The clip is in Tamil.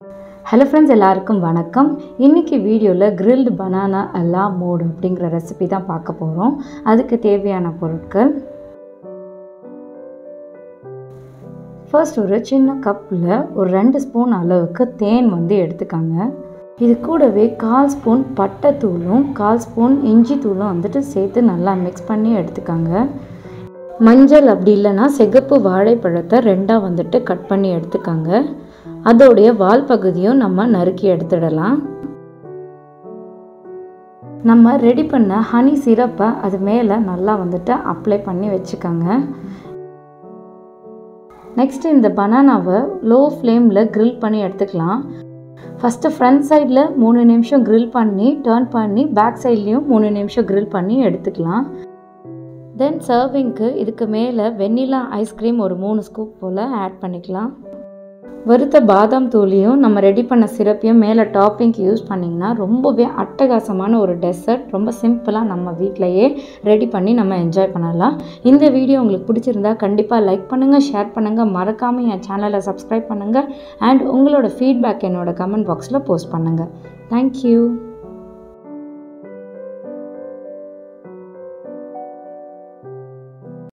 ஹலோ ஃப்ரெண்ட்ஸ் எல்லாருக்கும் வணக்கம் இன்றைக்கி வீடியோவில் கிரில்டு பனானா அல்லா மோடு அப்படிங்கிற ரெசிபி தான் பார்க்க போகிறோம் அதுக்கு தேவையான பொருட்கள் ஃபர்ஸ்ட் ஒரு சின்ன கப்பில் ஒரு ரெண்டு ஸ்பூன் அளவுக்கு தேன் வந்து எடுத்துக்காங்க இது கூடவே கால் ஸ்பூன் பட்டைத்தூளும் கால் ஸ்பூன் இஞ்சி தூளும் வந்துட்டு சேர்த்து நல்லா மிக்ஸ் பண்ணி எடுத்துக்காங்க மஞ்சள் அப்படி இல்லைன்னா சிகப்பு வாழைப்பழத்தை ரெண்டாக வந்துட்டு கட் பண்ணி எடுத்துக்காங்க அதோடைய வால் பகுதியும் நம்ம நறுக்கி எடுத்துடலாம் நம்ம ரெடி பண்ண ஹனி சிரப்பை அது மேலே நல்லா வந்துட்டு அப்ளை பண்ணி வச்சுக்கோங்க நெக்ஸ்ட் இந்த பனானாவை லோ ஃப்ளேமில் க்ரில் பண்ணி எடுத்துக்கலாம் ஃபஸ்ட்டு ஃப்ரண்ட் சைடில் மூணு நிமிஷம் க்ரில் பண்ணி டேர்ன் பண்ணி பேக் சைட்லேயும் மூணு நிமிஷம் க்ரில் பண்ணி எடுத்துக்கலாம் தென் சர்விங்க்கு இதுக்கு மேலே வெண்ணிலா ஐஸ்கிரீம் ஒரு மூணு ஸ்கூப் போல் ஆட் பண்ணிக்கலாம் வறுத்த பாதாம் தூளியும் நம்ம ரெடி பண்ண சிரப்பையும் மேலே டாப்பிங்க்கு யூஸ் பண்ணிங்கன்னா ரொம்பவே அட்டகாசமான ஒரு டெசர்ட் ரொம்ப சிம்பிளாக நம்ம வீட்டிலையே ரெடி பண்ணி நம்ம என்ஜாய் பண்ணலாம் இந்த வீடியோ உங்களுக்கு பிடிச்சிருந்தா கண்டிப்பாக லைக் பண்ணுங்கள் ஷேர் பண்ணுங்கள் மறக்காமல் என் சேனலை சப்ஸ்கிரைப் பண்ணுங்கள் அண்ட் உங்களோட ஃபீட்பேக் என்னோட கமெண்ட் பாக்ஸில் போஸ்ட் பண்ணுங்கள் தேங்க்யூ